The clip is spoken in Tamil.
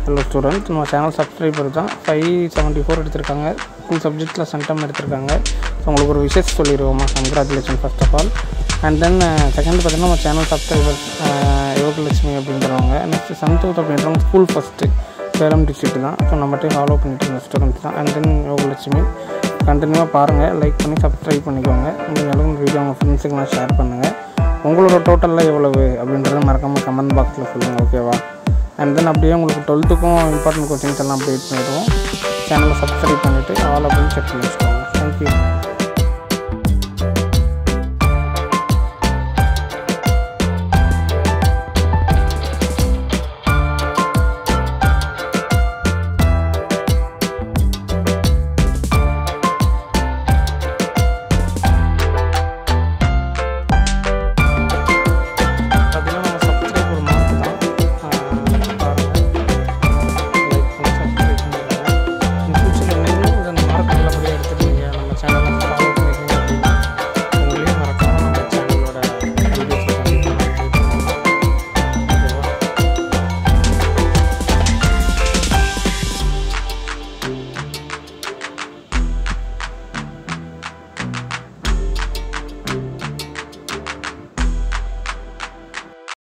ஹலோ ஸ்டூடெண்ட் நம்ம சேனல் சப்ஸ்கிரைபர் தான் ஃபைவ் செவன்ட்டி ஃபோர் எடுத்திருக்காங்க ஃபுல் சப்ஜெக்ட்டில் சென்டம் எடுத்திருக்காங்க ஸோ உங்களுக்கு ஒரு விஷயம் சொல்லிடுவோமா congratulation first of all and then second பார்த்தீங்கன்னா நம்ம சேனல் சப்ஸ்கிரைபர்ஸ் யோகலட்சுமி அப்படின்றவங்க நெக்ஸ்ட் சந்தோஷ் அப்படின்றவங்க ஸ்கூல் ஃபஸ்ட்டு சேலம் டிஸ்ட்ரிக்ட் தான் ஸோ நம்மகிட்டே ஃபாலோ பண்ணிட்டு இருந்த ஸ்டூடெண்ட்ஸ் தான் அண்ட் தென் யோகலட்சுமி கண்டினியூவாக பாருங்கள் லைக் பண்ணி சப்ஸ்கிரைப் பண்ணிக்கோங்க முடிஞ்ச அளவுக்கு இந்த வீடியோ உங்கள் ஃப்ரெண்ட்ஸுக்கெல்லாம் ஷேர் பண்ணுங்கள் உங்களோட டோட்டலில் எவ்வளவு அப்படின்றத மறக்காமல் கமெண்ட் பாக்ஸில் சொல்லுங்கள் ஓகேவா அண்ட் தென் அப்படியே உங்களுக்கு டுவெல்த்துக்கும் இம்பார்ட்டன்ட் கொஸ்டின்ஸ் எல்லாம் அப்டேட் பண்ணிவிடுவோம் சேனலை சப்ஸ்கிரைப் பண்ணிவிட்டு ஆல் அப்படின்னு செக் பண்ணி வச்சுக்கோங்க தேங்க்யூ